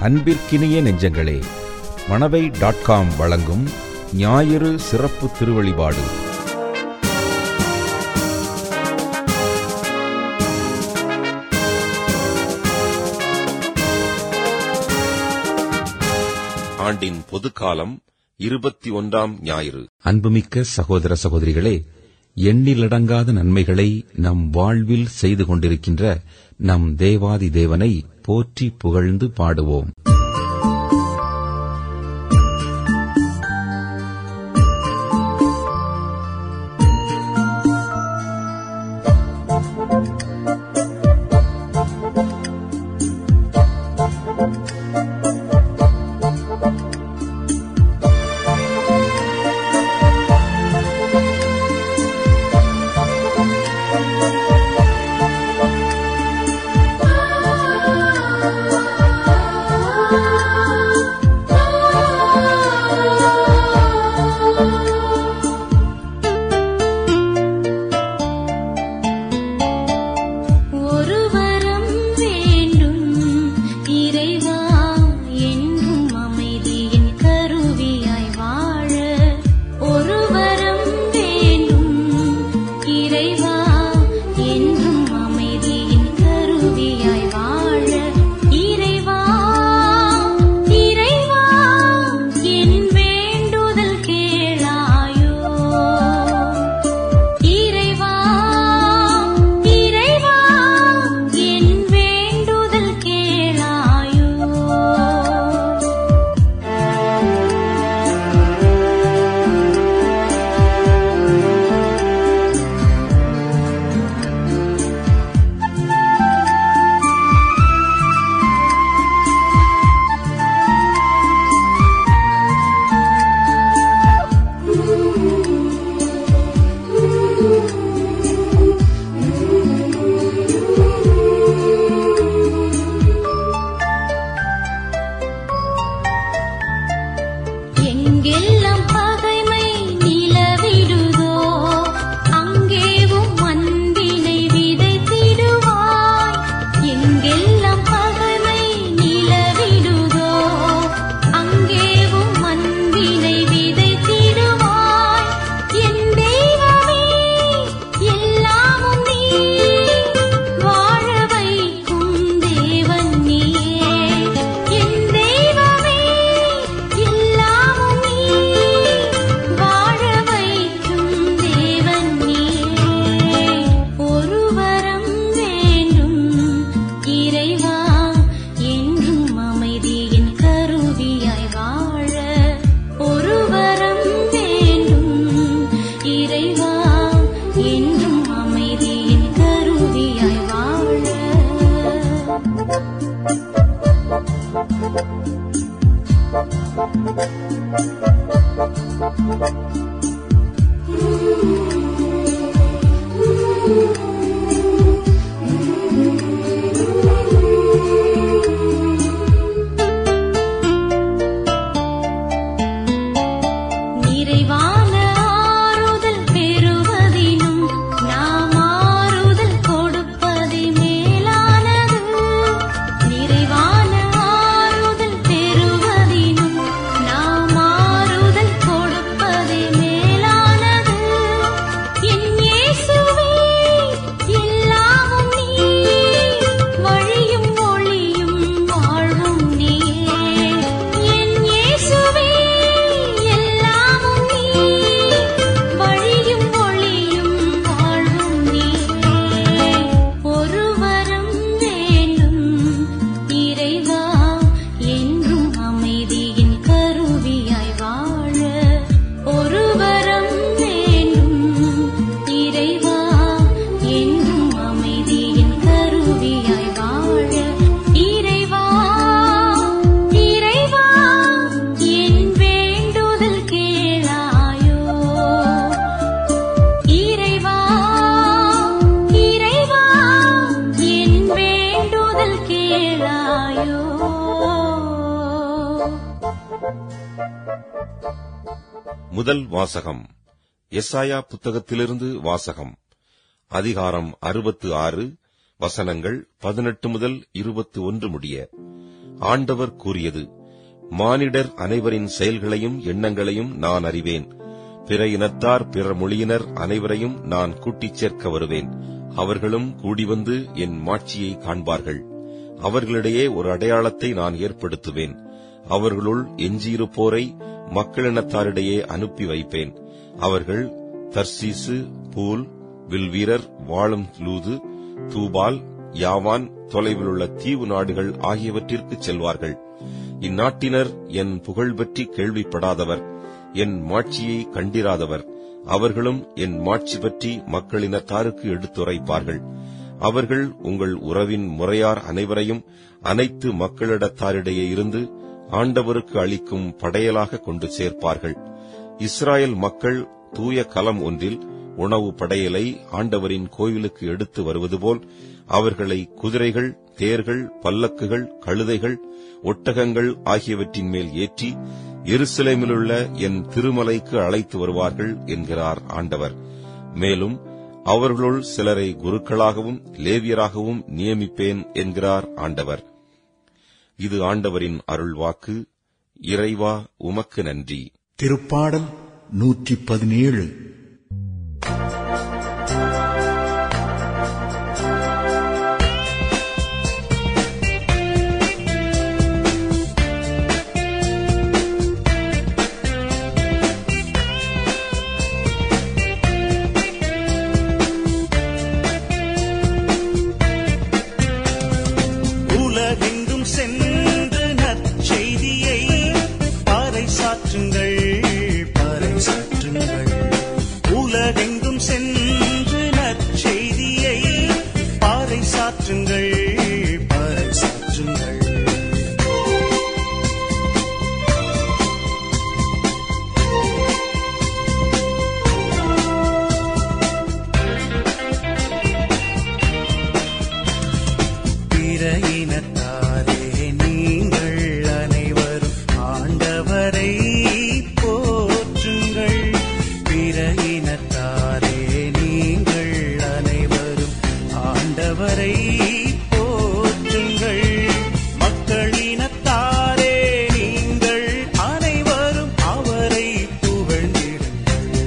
அன்பிற்கினிய நெஞ்சங்களே Manavai dot com வழங்கும் ஞாயிறு சிறப்பு திருவழிபாடு ஆண்டின் பொதுக்காலம் இருபத்தி ஒன்றாம் ஞாயிறு அன்புமிக்க சகோதர சகோதரிகளே எண்ணிலடங்காத நன்மைகளை நம் வாழ்வில் செய்து கொண்டிருக்கின்ற நம் தேவாதி தேவனை போற்றி புகழ்ந்து பாடுவோம் ஒரு வரம் வேண்டும் இறைவா என்றும் அமைதியின் கருவியாய் வாழ ஒரு வரம் வேண்டும் இறைவா என்றும் அமைதியின் கருவியாய் வாழ இறைவா இறைவா என் வேண்டுதல் கேளாயோ இறைவா இறைவா என் வேண்டுதல் கேளாயோ எங்கெல்லாம் பகைமை நிலவிடுதோ அங்கேவும் அன்பினை விதைத்திடுவாய் எங்கெல்லாம் பகைமை நிலவிடுதோ அங்கேவும் அன்பினை விதைத்திடுவாய் என் தெய்வமே எல்லாமும் நீ வாழ வைக்கும் தேவன் நீயே என் தெய்வமே எல்லாமும் நீ வாழ வைக்கும் தேவன் நீயே ஒரு வரம் வேண்டும் இறைவா என்றும் அமைதியின் கருவியாய் வாழ ஒரு வரம் வேண்டும் இறைவா என்றும் அமைதியின் கருவியாய் வாழ நிறைவான ஆறுதல் பெறுவதினும் நாம் ஆறுதல் கொடுப்பதே மேலானது நிறைவான ஆறுதல் பெறுவதினும் நாம் ஆறுதல் கொடுப்பதே மேலானது என் இயேசுவே எல்லாமும் நீ வழியும் ஒளியும் வாழ்வும் நீயே என் இயேசுவே எல்லாமும் நீ வழியும் ஒளியும் வாழ்வும் நீயே ஒரு வரம் வேண்டும் இறைவா என்றும் அமைதியின் கருவியாய் வாழ ஒரு வரம் வேண்டும் இறைவா என்றும் அமைதியின் கருவியாய் வாழ இறைவா இறைவா என் வேண்டுதல் கேளாயோ இறைவா இறைவா என் வேண்டுதல் கேளாயோ முதல் வாசகம் எஸ்ஐயா புத்தகத்திலிருந்து வாசகம் அதிகாரம் அறுபத்து ஆறு வசனங்கள் பதினெட்டு முதல் இருபத்தி ஒன்று முடிய ஆண்டவர் கூறியது மானிடர் அனைவரின் செயல்களையும் எண்ணங்களையும் நான் அறிவேன் பிற இனத்தார் பிற மொழியினர் அனைவரையும் நான் கூட்டிச் சேர்க்க வருவேன் அவர்களும் கூடி வந்து என் மாட்சியை காண்பார்கள் அவர்களிடையே ஒரு அடையாளத்தை நான் ஏற்படுத்துவேன் அவர்களுள் எஞ்சியிருப்போரை மக்களினத்தாரிடையே அனுப்பி வைப்பேன் அவர்கள் தர்சீசு பூல் வில்வீரர் வாழும் லூது தூபால் யாவான் தொலைவில் உள்ள தீவு நாடுகள் ஆகியவற்றிற்கு செல்வார்கள் இந்நாட்டினர் என் புகழ் பற்றி கேள்விப்படாதவர் என் மாட்சியை கண்டிராதவர் அவர்களும் என் மாட்சி பற்றி மக்களினத்தாருக்கு எடுத்துரைப்பார்கள் அவர்கள் உங்கள் உறவின் முறையார் அனைவரையும் அனைத்து மக்களிடத்தாரிடையே இருந்து ஆண்டவருக்கு அளிக்கும் படையலாக கொண்டு சேர்ப்பார்கள் இஸ்ராயல் மக்கள் தூய கலம் ஒன்றில் உணவு படையலை ஆண்டவரின் கோவிலுக்கு எடுத்து வருவது போல் அவர்களை குதிரைகள் தேர்கள் பல்லக்குகள் கழுதைகள் ஒட்டகங்கள் ஆகியவற்றின் மேல் ஏற்றி எருசலேமிலுள்ள என் திருமலைக்கு அழைத்து வருவார்கள் என்கிறார் ஆண்டவர் மேலும் அவர்களுள் சிலரை குருக்களாகவும் லேவியராகவும் நியமிப்பேன் என்கிறார் ஆண்டவர் இது ஆண்டவரின் அருள்வாக்கு இறைவா உமக்கு நன்றி திருப்பாடல் நூற்றி பதினேழு உலகெங்கும் சென்று நற்செய்தியை பறைசாற்றுங்கள் பறைசாற்றுங்கள் உலகெங்கும் சென்று நற்செய்தியை பறைசாற்றுங்கள் பறைசாற்றுங்கள் பிற இனத்தாரே நீங்கள் அனைவரும் ஆண்டவரை போற்றுங்கள் பிற இனத்தாரே நீங்கள் அனைவரும் ஆண்டவரை போற்றுங்கள் மக்களினத்தாரே நீங்கள் அனைவரும் அவரை புகழ்ந்திடுங்கள்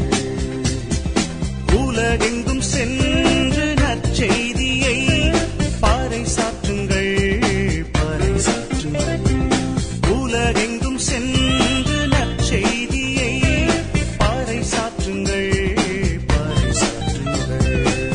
உலகெங்கும் சென்று நற்செய்தியை பறைசாற்றுங்கள் பறைசாற்றுங்கள் உலகெங்கும் சென்று நற்செய்தியை பறைசாற்றுங்கள் பறைசாற்றுங்கள்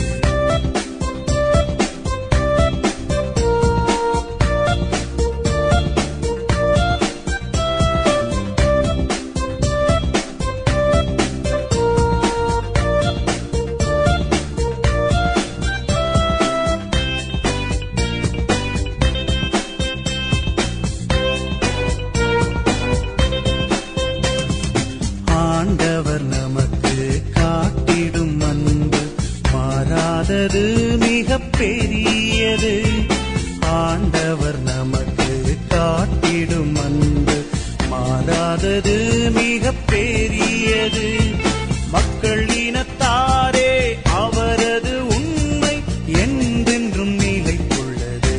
ஆண்டவர் நமக்கு காட்டிடும் அன்பு மாறாதது மிக பெரியது ஆண்டவர் நமக்கு காட்டிடும் அன்பு மாறாதது மிக பெரியது மக்கள் இனத்தாரே அவரது உண்மை என்றென்றும் நிலைத்துள்ளது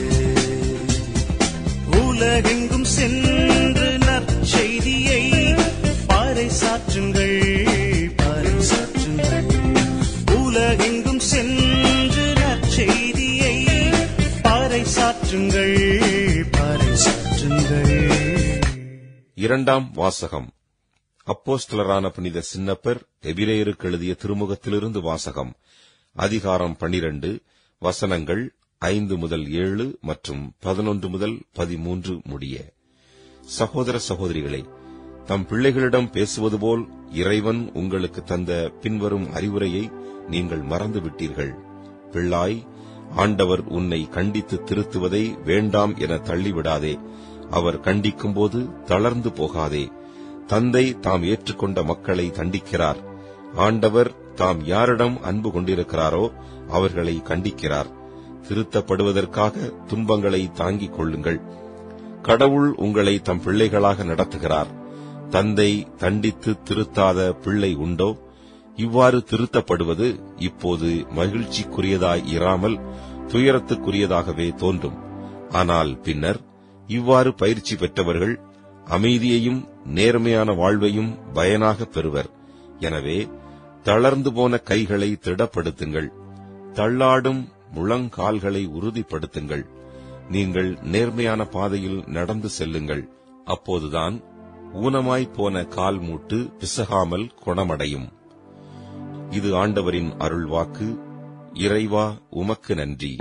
உலகெங்கும் சென்று நற்செய்தியை பறைசாற்றுங்கள் பறைசாற்றுங்கள் உலகெங்கும் சென்று நற்செய்தியை பறைசாற்றுங்கள் பறைசாற்றுங்கள் இரண்டாம் வாசகம் அப்போஸ்தலரான புனித சின்னப்பர் எபிரேயருக்கு எழுதிய திருமுகத்திலிருந்து வாசகம் அதிகாரம் பனிரண்டு வசனங்கள் ஐந்து முதல் ஏழு மற்றும் பதினொன்று முதல் பதிமூன்று முடிய சகோதர சகோதரிகளே தம் பிள்ளைகளிடம் பேசுவது போல் இறைவன் உங்களுக்கு தந்த பின்வரும் அறிவுரையை நீங்கள் மறந்துவிட்டீர்கள் பிள்ளாய் ஆண்டவர் உன்னை கண்டித்து திருத்துவதை வேண்டாம் என தள்ளிவிடாதே அவர் கண்டிக்கும்போது தளர்ந்து போகாதே தந்தை தாம் ஏற்றுக்கொண்ட மக்களை தண்டிக்கிறார் ஆண்டவர் தாம் யாரிடம் அன்பு கொண்டிருக்கிறாரோ அவர்களை கண்டிக்கிறார் திருத்தப்படுவதற்காக துன்பங்களை தாங்கிக் கொள்ளுங்கள் கடவுள் உங்களை தம் பிள்ளைகளாக நடத்துகிறார் தந்தை தண்டித்து திருத்தாத பிள்ளை உண்டோ இவ்வாறு திருத்தப்படுவது இப்போது மகிழ்ச்சிக்குரியதாய் இராமல் துயரத்துக்குரியதாகவே தோன்றும் ஆனால் பின்னர் இவ்வாறு பயிற்சி பெற்றவர்கள் அமைதியையும் நேர்மையான வாழ்வையும் பயனாக பெறுவர் எனவே தளர்ந்து போன கைகளை திடப்படுத்துங்கள் தள்ளாடும் முழங்கால்களை உறுதிப்படுத்துங்கள் நீங்கள் நேர்மையான பாதையில் நடந்து செல்லுங்கள் அப்போதுதான் ஊனமாய்ப் போன கால் மூட்டு பிசகாமல் குணமடையும் இது ஆண்டவரின் அருள்வாக்கு இறைவா உமக்கு நன்றி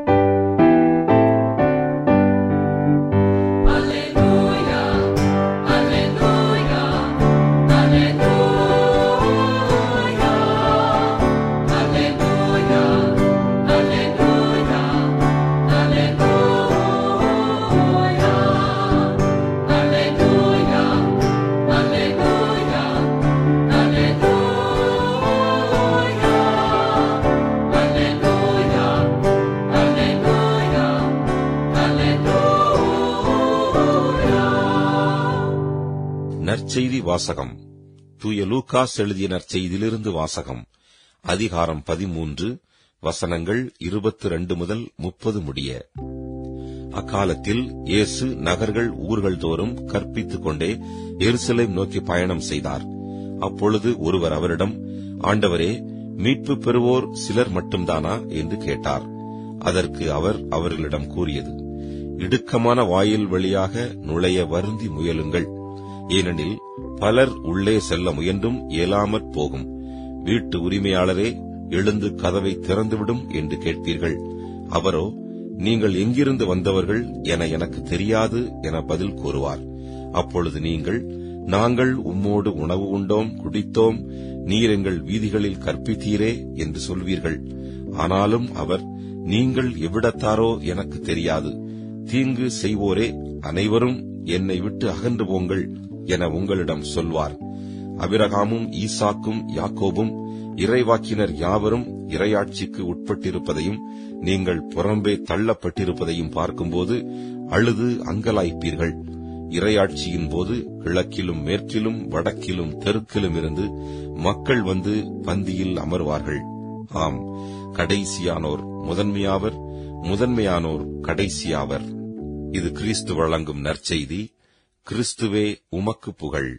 நற்செய்தி வாசகம் தூய லூகாஸ் எழுதிய நற்செய்தியிலிருந்து வாசகம் அதிகாரம் பதிமூன்று வசனங்கள் இருபத்தி ரெண்டு முதல் முப்பது முடிய அக்காலத்தில் இயேசு நகர்கள் ஊர்கள் தோறும் கற்பித்துக் கொண்டே எருசலேம் நோக்கி பயணம் செய்தார் அப்பொழுது ஒருவர் அவரிடம் ஆண்டவரே மீட்பு பெறுவோர் சிலர் மட்டும்தானா என்று கேட்டார் அதற்கு அவர் அவர்களிடம் கூறியது இடுக்கமான வாயில் வழியாக நுழைய வருந்தி முயலுங்கள் ஏனெனில் பலர் உள்ளே செல்ல முயன்றும் இயலாமற் போகும் வீட்டு உரிமையாளரே எழுந்து கதவை திறந்துவிடும் என்று கேட்பீர்கள் அவரோ நீங்கள் எங்கிருந்து வந்தவர்கள் என எனக்கு தெரியாது என பதில் கூறுவார் அப்பொழுது நீங்கள் நாங்கள் உம்மோடு உணவு உண்டோம் குடித்தோம் நீர் எங்கள் வீதிகளில் கற்பித்தீரே என்று சொல்வீர்கள் ஆனாலும் அவர் நீங்கள் எவ்விடத்தாரோ எனக்கு தெரியாது தீங்கு செய்வோரே அனைவரும் என்னை விட்டு அகன்று போங்கள் என உங்களிடம் சொல்வார் அபிரகாமும் ஈசாக்கும் யாக்கோபும் இறைவாக்கினர் யாவரும் இறையாட்சிக்கு உட்பட்டிருப்பதையும் நீங்கள் புறம்பே தள்ளப்பட்டிருப்பதையும் பார்க்கும்போது அழுது அங்கலாய்ப்பீர்கள் இறையாட்சியின் போது கிழக்கிலும் மேற்கிலும் வடக்கிலும் தெற்கிலும் இருந்து மக்கள் வந்து பந்தியில் அமர்வார்கள் ஆம் கடைசியானோர் முதன்மையாவர் முதன்மையானோர் கடைசியாவர் இது கிறிஸ்து வழங்கும் நற்செய்தி கிறிஸ்துவே உமக்கு புகழ்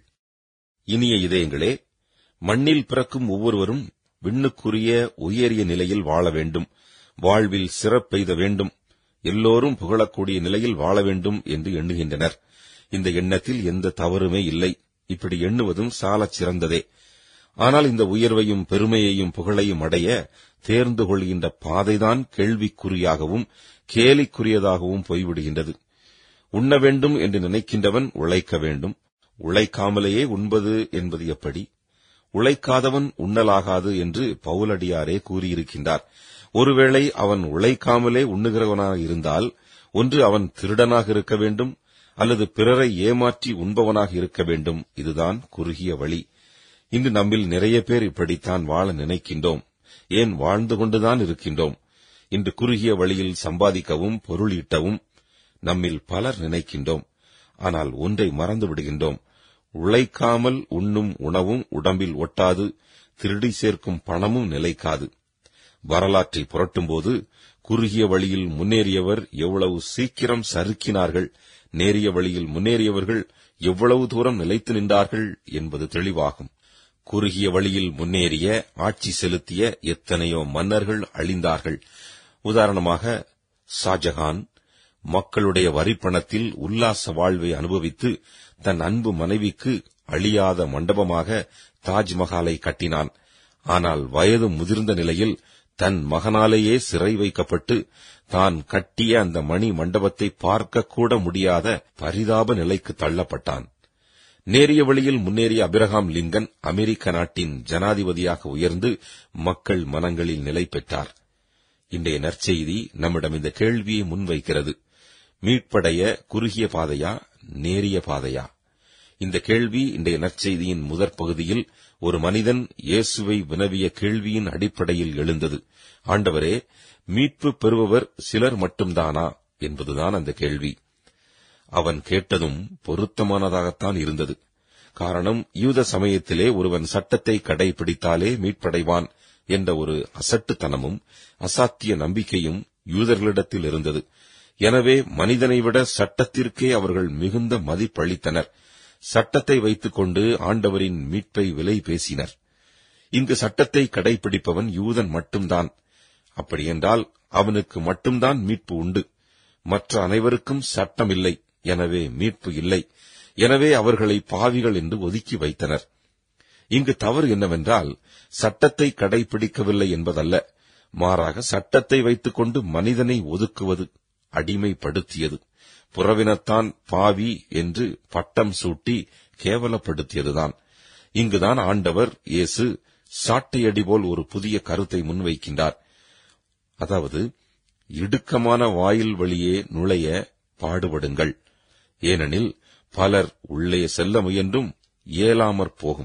இனிய இதயங்களே மண்ணில் பிறக்கும் ஒவ்வொருவரும் விண்ணுக்குரிய உயரிய நிலையில் வாழ வேண்டும் வாழ்வில் சிறப்பெய்த வேண்டும் எல்லோரும் புகழக்கூடிய நிலையில் வாழ வேண்டும் என்று எண்ணுகின்றனர் இந்த எண்ணத்தில் எந்த தவறுமே இல்லை இப்படி எண்ணுவதும் சாலச் சிறந்ததே ஆனால் இந்த உயர்வையும் பெருமையையும் புகழையும் அடைய தேர்ந்து கொள்கின்ற பாதைதான் கேள்விக்குறியாகவும் கேலிக்குரியதாகவும் போய்விடுகின்றது உண்ண வேண்டும் என்று நினைக்கின்றவன் உழைக்க வேண்டும் உழைக்காமலேயே உண்பது என்பது எப்படி உழைக்காதவன் உண்ணலாகாது என்று பவுலடியாரே கூறியிருக்கின்றார் ஒருவேளை அவன் உழைக்காமலே உண்ணுகிறவனாக இருந்தால் ஒன்று அவன் திருடனாக இருக்க வேண்டும் அல்லது பிறரை ஏமாற்றி உண்பவனாக இருக்க வேண்டும் இதுதான் குறுகிய வழி இன்று நம்மில் நிறைய பேர் இப்படித்தான் வாழ நினைக்கின்றோம் ஏன் வாழ்ந்து கொண்டுதான் இருக்கின்றோம் இன்று குறுகிய வழியில் சம்பாதிக்கவும் பொருள் ஈட்டவும் நம்மில் பலர் நினைக்கின்றோம் ஆனால் ஒன்றை மறந்து விடுகின்றோம் உழைக்காமல் உண்ணும் உணவும் உடம்பில் ஒட்டாது திருடி சேர்க்கும் பணமும் நிலைக்காது வரலாற்றை புரட்டும்போது குறுகிய வழியில் முன்னேறியவர் எவ்வளவு சீக்கிரம் சறுக்கினார்கள் நேரிய வழியில் முன்னேறியவர்கள் எவ்வளவு தூரம் நிலைத்து நின்றார்கள் என்பது தெளிவாகும் குறுகிய வழியில் முன்னேறிய ஆட்சி செலுத்திய எத்தனையோ மன்னர்கள் அழிந்தார்கள் உதாரணமாக ஷாஜகான் மக்களுடைய வரிப்பணத்தில் உல்லாச வாழ்வை அனுபவித்து தன் அன்பு மனைவிக்கு அழியாத மண்டபமாக தாஜ்மஹாலை கட்டினான் ஆனால் வயது முதிர்ந்த நிலையில் தன் மகனாலேயே சிறை வைக்கப்பட்டு தான் கட்டிய அந்த மணி மண்டபத்தை பார்க்கக்கூட முடியாத பரிதாப நிலைக்கு தள்ளப்பட்டான் நேரிய வழியில் முன்னேறிய அபிரகாம் லிங்கன் அமெரிக்க நாட்டின் ஜனாதிபதியாக உயர்ந்து மக்கள் மனங்களில் நிலை பெற்றார் இன்றைய நற்செய்தி நம்மிடம் இந்த கேள்வியை முன்வைக்கிறது மீட்படைய குறுகிய பாதையா நேரிய பாதையா இந்த கேள்வி இன்றைய நற்செய்தியின் முதற் பகுதியில் ஒரு மனிதன் இயேசுவை வினவிய கேள்வியின் அடிப்படையில் எழுந்தது ஆண்டவரே மீட்பு பெறுபவர் சிலர் மட்டும்தானா என்பதுதான் அந்த கேள்வி அவன் கேட்டதும் பொருத்தமானதாகத்தான் இருந்தது காரணம் யூத சமயத்திலே ஒருவன் சட்டத்தை கடைபிடித்தாலே மீட்படைவான் என்ற ஒரு அசட்டுத்தனமும் அசாத்திய நம்பிக்கையும் யூதர்களிடத்தில் இருந்தது எனவே மனிதனை விட சட்டத்திற்கே அவர்கள் மிகுந்த மதிப்பளித்தனர் சட்டத்தை வைத்துக்கொண்டு ஆண்டவரின் மீட்பை விலை பேசினர் இங்கு சட்டத்தை கடைபிடிப்பவன் யூதன் மட்டும்தான் அப்படியென்றால் அவனுக்கு மட்டும்தான் மீட்பு உண்டு மற்ற அனைவருக்கும் சட்டம் இல்லை எனவே மீட்பு இல்லை எனவே அவர்களை பாவிகள் என்று ஒதுக்கி வைத்தனர் இங்கு தவறு என்னவென்றால் சட்டத்தை கடைபிடிக்கவில்லை என்பதல்ல மாறாக சட்டத்தை வைத்துக்கொண்டு மனிதனை ஒதுக்குவது அடிமைப்படுத்தியது புறவினத்தான் பாவி என்று பட்டம் சூட்டி கேவலப்படுத்தியதுதான் இங்குதான் ஆண்டவர் இயேசு சாட்டையடி போல் ஒரு புதிய கருத்தை முன்வைக்கின்றார் அதாவது இடுக்கமான வாயில் வழியே நுழைய பாடுபடுங்கள் ஏனெனில் பலர் உள்ளே செல்ல முயன்றும் இயலாமற் போகும்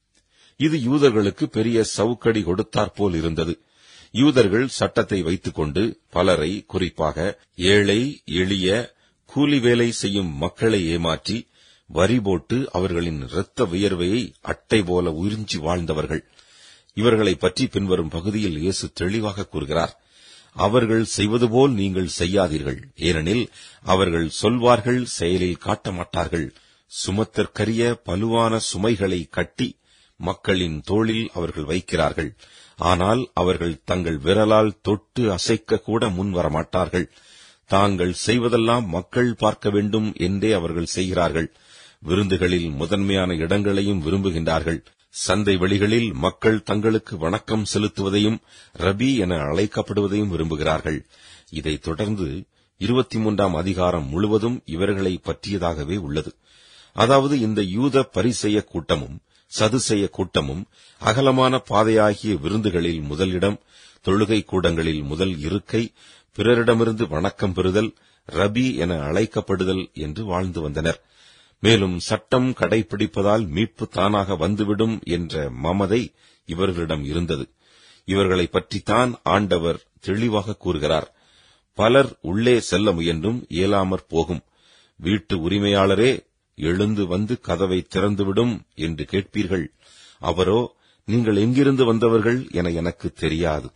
இது யூதர்களுக்கு பெரிய சவுக்கடி கொடுத்தாற்போல் இருந்தது யூதர்கள் சட்டத்தை வைத்துக்கொண்டு பலரை குறிப்பாக ஏழை எளிய கூலி வேலை செய்யும் மக்களை ஏமாற்றி வரி போட்டு அவர்களின் இரத்த வியர்வையை அட்டை போல உறிஞ்சி வாழ்ந்தவர்கள் இவர்களை பற்றி பின்வரும் பகுதியில் இயேசு தெளிவாக கூறுகிறார் அவர்கள் செய்வது போல் நீங்கள் செய்யாதீர்கள் ஏனெனில் அவர்கள் சொல்வார்கள் செயலில் காட்ட மாட்டார்கள் சுமத்தற்கரிய பலுவான சுமைகளை கட்டி மக்களின் தோளில் அவர்கள் வைக்கிறார்கள் ஆனால் அவர்கள் தங்கள் விரலால் தொட்டு அசைக்க கூட முன் வரமாட்டார்கள் தாங்கள் செய்வதெல்லாம் மக்கள் பார்க்க வேண்டும் என்றே அவர்கள் செய்கிறார்கள் விருந்துகளில் முதன்மையான இடங்களையும் விரும்புகின்றார்கள் சந்தை வெளிகளில் மக்கள் தங்களுக்கு வணக்கம் செலுத்துவதையும் ரபி என அழைக்கப்படுவதையும் விரும்புகிறார்கள் இதைத் தொடர்ந்து இருபத்தி மூன்றாம் அதிகாரம் முழுவதும் இவர்களை பற்றியதாகவே உள்ளது அதாவது இந்த யூத பரிசெய கூட்டமும் சதுசெய கூட்டமும் அகலமான பாதையாகிய விருந்துகளில் முதலிடம் தொழுகை கூடங்களில் முதல் இருக்கை பிறரிடமிருந்து வணக்கம் பெறுதல் ரபி என அழைக்கப்படுதல் என்று வாழ்ந்து வந்தனர் மேலும் சட்டம் கடைபிடிப்பதால் மீட்பு தானாக வந்துவிடும் என்ற மமதை இவர்களிடம் இருந்தது இவர்களை பற்றித்தான் ஆண்டவர் தெளிவாக கூறுகிறார் பலர் உள்ளே செல்ல முயன்றும் இயலாமற் போகும் வீட்டு உரிமையாளரே எழுந்து வந்து கதவை திறந்துவிடும் என்று கேட்பீர்கள் அவரோ நீங்கள் எங்கிருந்து வந்தவர்கள் என எனக்கு தெரியாது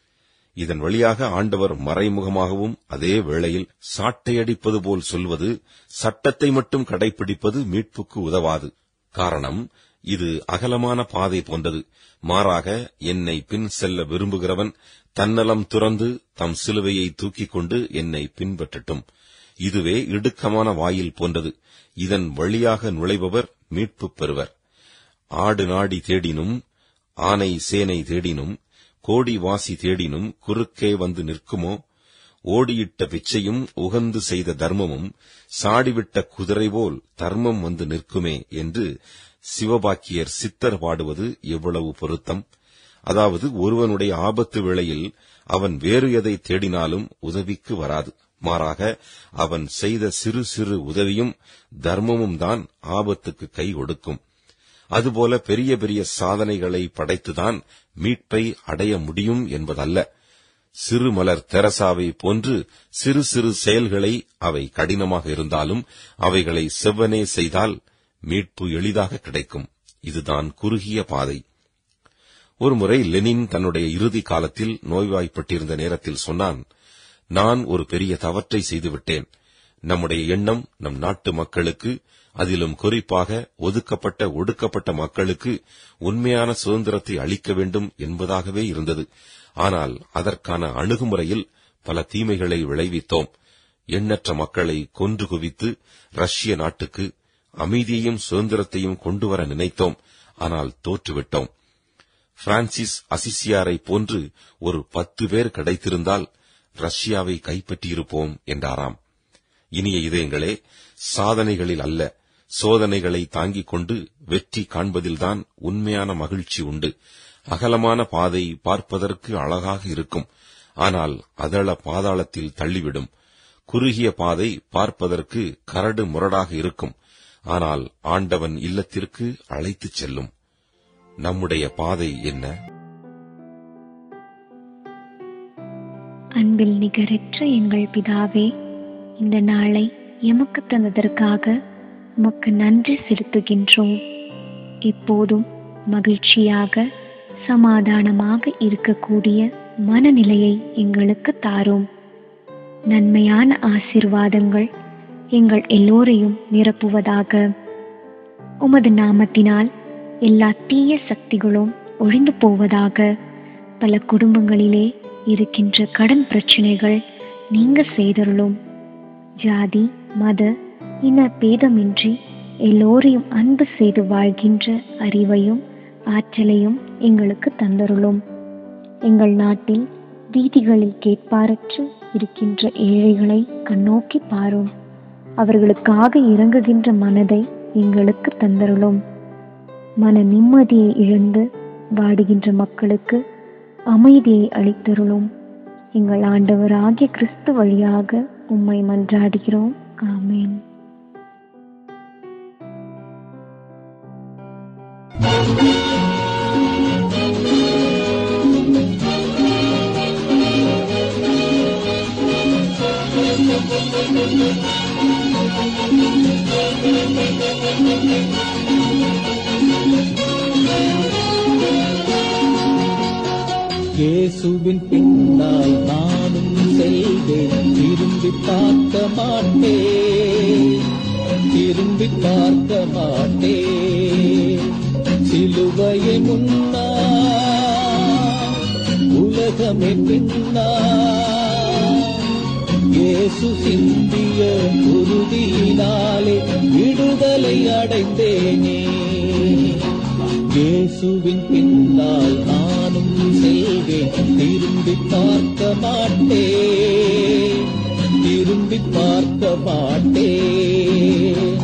இதன் வழியாக ஆண்டவர் மறைமுகமாகவும் அதே வேளையில் சாட்டையடிப்பது போல் சொல்வது சட்டத்தை மட்டும் கடைபிடிப்பது மீட்புக்கு உதவாது காரணம் இது அகலமான பாதை போன்றது மாறாக என்னை பின் செல்ல விரும்புகிறவன் தன்னலம் துறந்து தம் சிலுவையை தூக்கிக் கொண்டு என்னை பின்பற்றட்டும் இதுவே இடுக்கமான வாயில் போன்றது இதன் வழியாக நுழைபவர் மீட்பு பெறுவர் ஆடு நாடி தேடினும் ஆனை சேனை தேடினும் கோடி வாசி தேடினும் குறுக்கே வந்து நிற்குமோ ஓடியிட்ட பிச்சையும் உகந்து செய்த தர்மமும் சாடிவிட்ட குதிரை போல் தர்மம் வந்து நிற்குமே என்று சிவபாக்கியர் சித்தர் பாடுவது எவ்வளவு பொருத்தம் அதாவது ஒருவனுடைய ஆபத்து வேளையில் அவன் வேறு எதை தேடினாலும் உதவிக்கு வராது மாறாக அவன் செய்த சிறு சிறு உதவியும் தர்மமும் தான் ஆபத்துக்கு கை கொடுக்கும் அதுபோல பெரிய பெரிய சாதனைகளை படைத்துதான் மீட்பை அடைய முடியும் என்பதல்ல சிறு மலர் தெரசாவை போன்று சிறு சிறு செயல்களை அவை கடினமாக இருந்தாலும் அவைகளை செவ்வனே செய்தால் மீட்பு எளிதாக கிடைக்கும் இதுதான் குறுகிய பாதை ஒருமுறை லெனின் தன்னுடைய இறுதி காலத்தில் நோய்வாய்ப்பட்டிருந்த நேரத்தில் சொன்னான் நான் ஒரு பெரிய தவற்றை செய்துவிட்டேன் நம்முடைய எண்ணம் நம் நாட்டு மக்களுக்கு அதிலும் குறிப்பாக ஒதுக்கப்பட்ட ஒடுக்கப்பட்ட மக்களுக்கு உண்மையான சுதந்திரத்தை அளிக்க வேண்டும் என்பதாகவே இருந்தது ஆனால் அதற்கான அணுகுமுறையில் பல தீமைகளை விளைவித்தோம் எண்ணற்ற மக்களை கொன்று குவித்து ரஷ்ய நாட்டுக்கு அமைதியையும் சுதந்திரத்தையும் கொண்டுவர நினைத்தோம் ஆனால் தோற்றுவிட்டோம் பிரான்சிஸ் அசிசியாரை போன்று ஒரு பத்து பேர் கிடைத்திருந்தால் ரஷ்யாவை கைப்பற்றியிருப்போம் என்றாராம் இனிய இதயங்களே சாதனைகளில் அல்ல சோதனைகளை தாங்கிக் கொண்டு வெற்றி காண்பதில்தான் உண்மையான மகிழ்ச்சி உண்டு அகலமான பாதை பார்ப்பதற்கு அழகாக இருக்கும் ஆனால் அதள பாதாளத்தில் தள்ளிவிடும் குறுகிய பாதை பார்ப்பதற்கு கரடு முரடாக இருக்கும் ஆனால் ஆண்டவன் இல்லத்திற்கு அழைத்துச் செல்லும் நம்முடைய பாதை என்ன அன்பில் நிகரற்ற எங்கள் பிதாவே இந்த நாளை எமக்கு தந்ததற்காக உமக்கு நன்றி செலுத்துகின்றோம் இப்போதும் மகிழ்ச்சியாக சமாதானமாக இருக்கக்கூடிய மனநிலையை எங்களுக்கு தாரும் நன்மையான ஆசீர்வாதங்கள் எங்கள் எல்லோரையும் நிரப்புவதாக உமது நாமத்தினால் எல்லா தீய சக்திகளும் ஒழிந்து போவதாக பல குடும்பங்களிலே இருக்கின்ற கடன் பிரச்சனைகள் நீங்க செய்தருளும் ஜாதி மத இன பேதமின்றி எல்லோரையும் அன்பு செய்து வாழ்கின்ற அறிவையும் ஆற்றலையும் எங்களுக்கு தந்தருளும் எங்கள் நாட்டில் வீதிகளில் கேட்பாரற்று இருக்கின்ற ஏழைகளை கண்ணோக்கி பாரும் அவர்களுக்காக இறங்குகின்ற மனதை எங்களுக்கு தந்தருளும் மன நிம்மதியை இழந்து வாடுகின்ற மக்களுக்கு அமைதியை அளித்தருளும் எங்கள் ஆண்டவராகிய கிறிஸ்து வழியாக உம்மை மன்றாடுகிறோம் ஆமென் இயேசுவின் பின்னால் நானும் செல்வேன் திரும்பி பார்க்க மாட்டேன் திரும்பி பார்க்க மாட்டேன் சிலுவையை முன்னா உலகமே பின்னா இயேசு சிந்திய உறுதியினாலே விடுதலை அடைந்தேனே இயேசுவின் பின்னால் நானும் செல்வேன் திரும்பி பார்க்க மாட்டேன் திரும்பி பார்க்க மாட்டேன்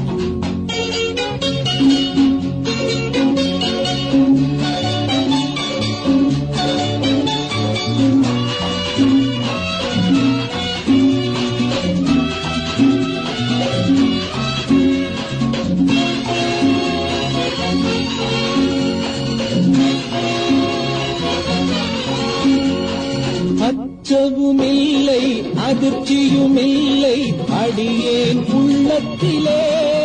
அச்சமும் இல்லை அதிர்ச்சியும் இல்லை அடியேன் உள்ளத்திலே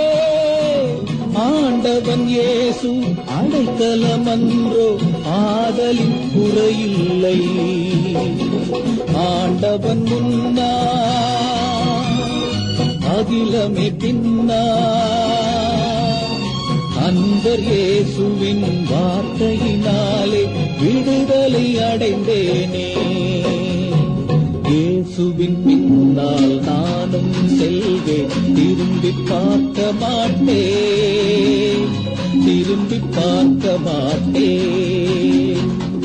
ஆண்டவன் இயேசு அடைக்கலமன்றோ ஆதலின் குறையில்லை ஆண்டவன் முன்னா அகிலமே பின்னா அன்பர் இயேசுவின் வார்த்தையினாலே விடுதலை அடைந்தேனே இயேசுவின் பின்னால் நானும் செல்வேன் திரும்பி பார்க்க மாட்டேன் திரும்பி பார்க்க மாட்டேன்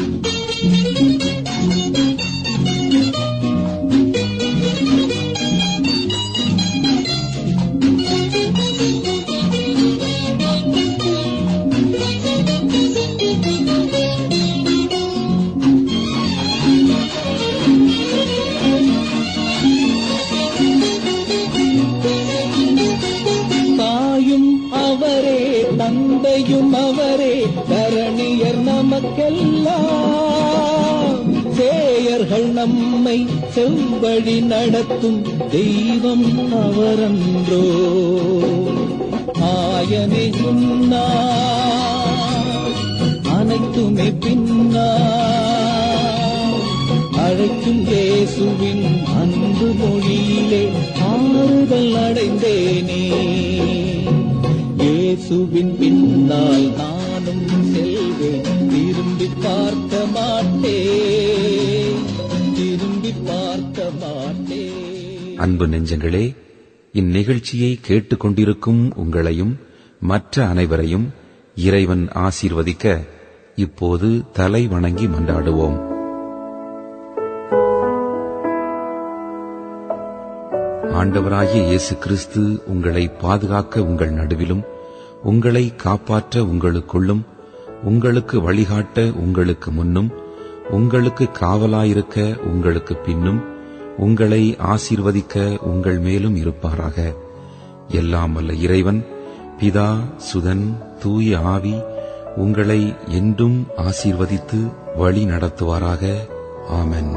தாயும் அவரே தந்தையும் அவரே தரணியர் நமக்கெல்லாம் சேயர்கள் நம்மை செவ்வழி நடத்தும் தெய்வம் அவரன்றோ ஆயனை முன்னா அனைத்துமே பின்னா அழைக்கும் இயேசுவின் அன்பு மொழியிலே ஆறுதல் அடைந்தேனே இயேசுவின் பின்னால் நானும் செல்வேன் திரும்பி பார்க்க மாட்டேன் திரும்பி பார்க்க மாட்டேன் அன்பு நெஞ்சங்களே இந்நிகழ்ச்சியை கேட்டுக்கொண்டிருக்கும் உங்களையும் மற்ற அனைவரையும் இறைவன் ஆசீர்வதிக்க இப்போது தலை வணங்கி மன்றாடுவோம் ஆண்டவராகிய இயேசு கிறிஸ்து உங்களை பாதுகாக்க உங்கள் நடுவிலும் உங்களை காப்பாற்ற உங்களுக்குள்ளும் உங்களுக்கு வழிகாட்ட உங்களுக்கு முன்னும் உங்களுக்கு காவலாயிருக்க உங்களுக்கு பின்னும் உங்களை ஆசீர்வதிக்க உங்கள் மேலும் இருப்பாராக எல்லாம் வல்ல இறைவன் பிதா சுதன் தூய ஆவி உங்களை என்றும் ஆசீர்வதித்து வழி நடத்துவாராக ஆமென்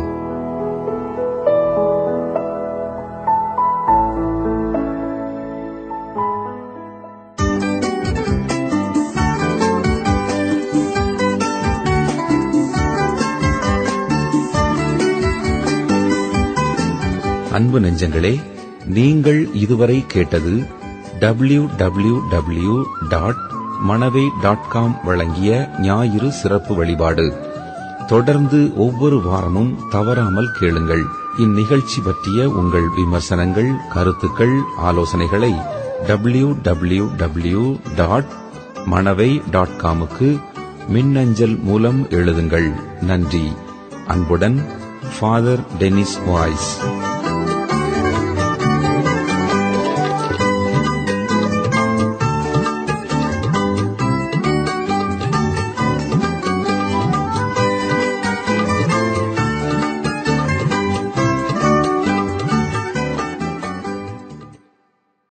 அன்பு நெஞ்சங்களே நீங்கள் இதுவரை கேட்டது W W W dot Manavai dot com வழங்கிய ஞாயிறு சிறப்பு வழிபாடு தொடர்ந்து ஒவ்வொரு வாரமும் தவறாமல் கேளுங்கள் இந்நிகழ்ச்சி பற்றிய உங்கள் விமர்சனங்கள் கருத்துக்கள் ஆலோசனைகளை W W W dot Manavai dot காமுக்கு மின்னஞ்சல் மூலம் எழுதுங்கள் நன்றி அன்புடன் ஃபாதர் டெனிஸ் வாய்ஸ்